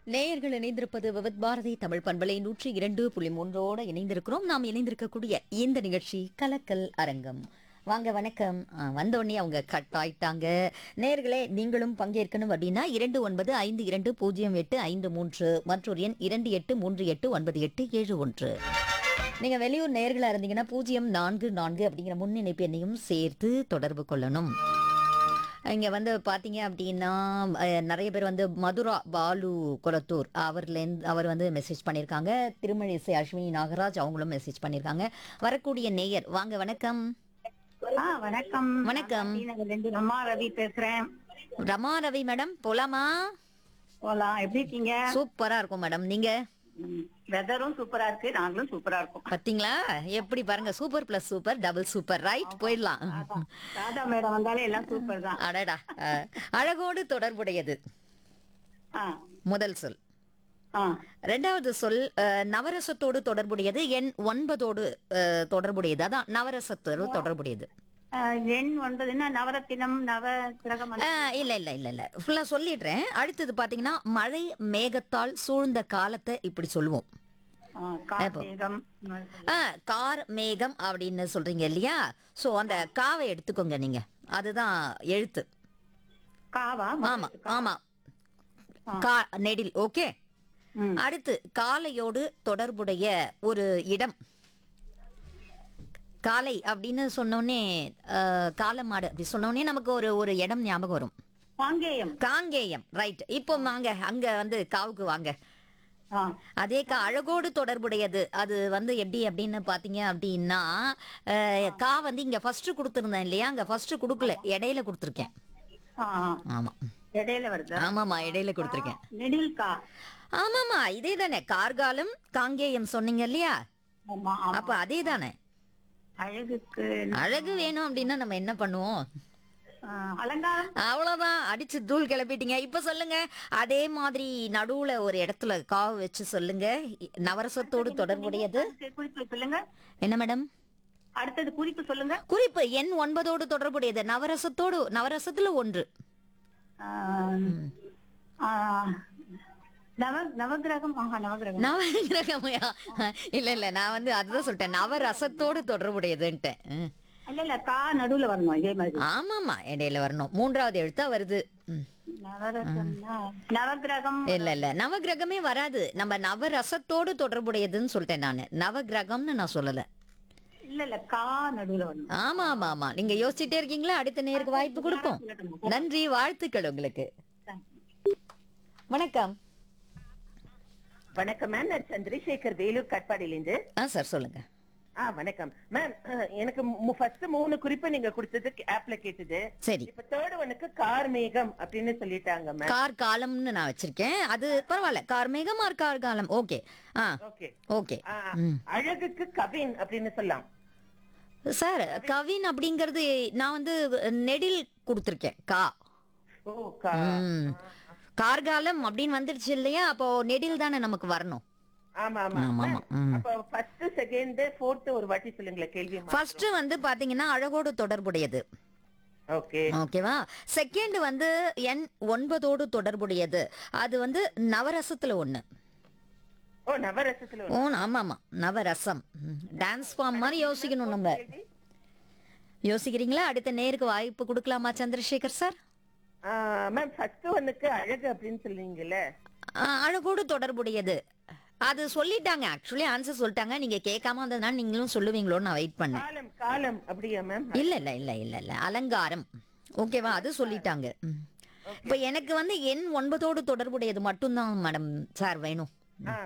நேயர்கள் இணைந்திருப்பது விவித் பாரதி தமிழ் பண்பலை நூற்றி இரண்டு புள்ளி மூன்றோடு இணைந்திருக்கிறோம் நாம் இணைந்திருக்கக்கூடிய இந்த நிகழ்ச்சி கலக்கல் அரங்கம் வாங்க வணக்கம் ஆ, வந்த உடனே அவங்க கட் ஆயிட்டாங்க நேர்களே நீங்களும் பங்கேற்கணும் அப்படின்னா இரண்டு ஒன்பது ஐந்து இரண்டு பூஜ்ஜியம் எட்டு ஐந்து மூன்று மற்றொரு எண் இரண்டு எட்டு மூன்று எட்டு ஒன்பது எட்டு ஏழு ஒன்று நீங்க வெளியூர் நேர்களா இருந்தீங்கன்னா பூஜ்ஜியம் நான்கு நான்கு அப்படிங்கிற முன்னிணைப்பு எண்ணையும் சேர்த்து தொடர்பு கொள்ளணும் இங்க வந்து பாத்தீங்க அப்படின்னா அஹ், நிறைய பேர் வந்து மதுரா பாலு கொளத்தூர் அவர்லேருந்து அவர் வந்து மெசேஜ் பண்ணியிருக்காங்க திருமழிசை அஸ்வினி நாகராஜ் அவங்களும் மெசேஜ் பண்ணியிருக்காங்க வரக்கூடிய நேயர் வாங்க வணக்கம் ஆ வணக்கம் வணக்கம். நான் ரெண்டு அம்மா ரவி பேசுறேன் ரமா ரவி மேடம் போலாமா போலாம் எப்படி இருக்கீங்க சூப்பரா இருக்கும் மேடம் நீங்க வெதரும் சூப்பரா இருக்கு நாங்களும் சூப்பரா இருக்கோம் பாத்தீங்களா எப்படி பாருங்க super plus super double super right போயிடலாம் அதான். ராதா மேடம் வந்தாலே எல்லாம் சூப்பர் தான் அடடா அஹ், அழகோடு தொடர்புடையது ஆ முதல் சொல் ஆ ரெண்டாவது சொல் அஹ், நவரசத்தோடு தொடர்புடையது எண் ஒன்பதோடு அஹ், தொடர்புடையது அதான் நவரசத்தோடு தொடர்புடையது ஆ, எண் ஒன்பதுன்னா நவரத்தினம் நவ கிரகம் அந்த- அஹ், இல்ல இல்ல இல்ல இல்ல ஃபுல்லா சொல்லிடுறேன் அடுத்தது பாத்தீங்கன்னா மழை மேகத்தால் சூழ்ந்த காலத்தை இப்படி சொல்லுவோம் ஆ, கார்த்திகம் அஹ், கார் மேகம் அப்படின்னு சொல்றீங்க இல்லையா சோ அந்த காவை எடுத்துக்கோங்க நீங்க அதுதான் எழுத்து காவா ஆமா ஆமா கா நெடில் ஓகே ம். அடுத்து காலையோடு தொடர்புடைய ஒரு இடம் காலை அப்படின்னு சொன்னோடனே அஹ், காலமாடு அப்படி சொன்னோடனே நமக்கு ஒரு ஒரு இடம் ஞாபகம் வரும் பாங்கேயம் காங்கேயம் ரைட் இப்போ வாங்க அங்க வந்து காவுக்கு வாங்க ஆ அதே கா அழகோடு தொடர்புடையது அது வந்து எப்படி அப்படின்னு பாத்தீங்க அப்படின்னா அஹ், கா வந்து இங்க ஃபர்ஸ்ட் கொடுத்துருந்தேன் இல்லையா அங்க ஃபர்ஸ்ட் கொடுக்கல இடையில கொடுத்துருக்கேன் ஆ ஆ. ஆமா இடையில வருது ஆமாமா இடையில கொடுத்துருக்கேன் நெடில் கா ஆமாமா இதே தானே கார்காலம் காங்கேயம் சொன்னீங்க இல்லையா ஆமா ஆமா. அப்ப அதே தானே அழகுக்கு அழகு வேணும் அப்படின்னா நம்ம என்ன பண்ணுவோம் ஆ, அலங்காரம் அவ்வளவுதான் அடிச்சு தூள் கிளப்பிட்டீங்க இப்ப சொல்லுங்க அதே மாதிரி நடுவுல ஒரு இடத்துல காவு வச்சு சொல்லுங்க நவரசத்தோடு தொடர்புடையது அடுத்தது குறிப்பு சொல்லுங்க என்ன மேடம் அடுத்தது குறிப்பு சொல்லுங்க குறிப்பு எண் ஒன்பதோடு தொடர்புடையது நவரசத்தோடு நவரசத்துல ஒன்று ஆஹ் ஆஹ் நவ நவகிரகம் ஆஹா நவகிரகம் நவகிரகமையா இல்ல இல்ல நான் வந்து அதுதான் சொல்லிட்டேன் நவரசத்தோடு தொடர்புடையதுன்ட்டேன் ம். இல்ல இல்ல கா நடுவுல வரணும் இதே மாதிரி ஆமாமா இடையில வரணும் மூன்றாவது எழுத்தா வருது ம். நவரசம்னா நவகிரகம் இல்ல இல்ல நவகிரகமே வராது நம்ம நவரசத்தோடு தொடர்புடையதுன்னு சொல்லிட்டேன் நானு நவகிரகம்னு நான் சொல்லல இல்ல இல்ல கா நடுவுல வரணும் ஆமா ஆமா ஆமா நீங்க யோசிச்சுட்டே இருக்கீங்களா அடுத்த நேருக்கு வாய்ப்பு கொடுப்போம் நன்றி வாழ்த்துக்கள் உங்களுக்கு வணக்கம் வணக்கம் மேம் நான் சந்திரசேகர் வேலூர் கட்பாடியிலிருந்து ஆ சார் சொல்லுங்க ஆ வணக்கம் மேம் எனக்கு ஃபர்ஸ்ட் மூணு குறிப்பு நீங்க கொடுத்தது ஆப்ல கேட்டது சரி இப்ப தேர்ட் ஒனுக்கு கார் மேகம் அப்படின்னு சொல்லிட்டாங்க மேம் கார் காலம்னு நான் வச்சிருக்கேன் அது பரவாயில்ல கார் மேகம் ஆர் கார் காலம் ஓகே ஆ ஓகே ஓகே அழகுக்கு கவின் அப்படின்னு சொல்லலாம் சார் கவின் அப்படிங்கிறது நான் வந்து நெடில் கொடுத்துருக்கேன் கா ஓ கா ம். கார்காலம் அப்படின்னு வந்துடுச்சு இல்லையா அப்போ நெடில் தானே நமக்கு வரணும் ஆமா ஆமா ஆமா, ஆமா. ம். அப்ப ஃபர்ஸ்ட் செகண்ட் ஃபோர்த் ஒரு வாட்டி சொல்லுங்களேன் கேள்வி ஃபர்ஸ்ட் வந்து பாத்தீங்கன்னா அழகோடு தொடர்புடையது ஓகே ஓகேவா செகண்ட் வந்து எண் ஒன்பதோடு தொடர்புடையது அது வந்து நவரசத்துல ஒண்ணு ஓ நவரசத்துல ஓ ஆமா ஆமா நவரசம் டான்ஸ் ஃபார்ம் மாதிரி யோசிக்கணும் நம்ம யோசிக்கிறீங்களா அடுத்த நேருக்கு வாய்ப்பு கொடுக்கலாமா சந்திரசேகர் சார் மேம் ஃபர்ஸ்ட் ஒன்னுக்கு அழகு அப்படின்னு சொல்லுவீங்கல்ல ஆ, அழகோடு தொடர்புடையது அது சொல்லிட்டாங்க ஆக்சுவலி ஆன்சர் சொல்லிட்டாங்க நீங்க கேட்காம வந்ததுனால நீங்களும் சொல்லுவீங்களோன்னு நான் வெயிட் பண்ணேன் காலம் காலம் அப்படியா மேம் இல்ல இல்ல இல்ல இல்ல இல்ல அலங்காரம் ஓகேவா அது சொல்லிட்டாங்க ம். இப்ப எனக்கு வந்து எண் ஒன்பதோடு தொடர்புடையது மட்டும்தான் மேடம் சார் வேணும் ஆ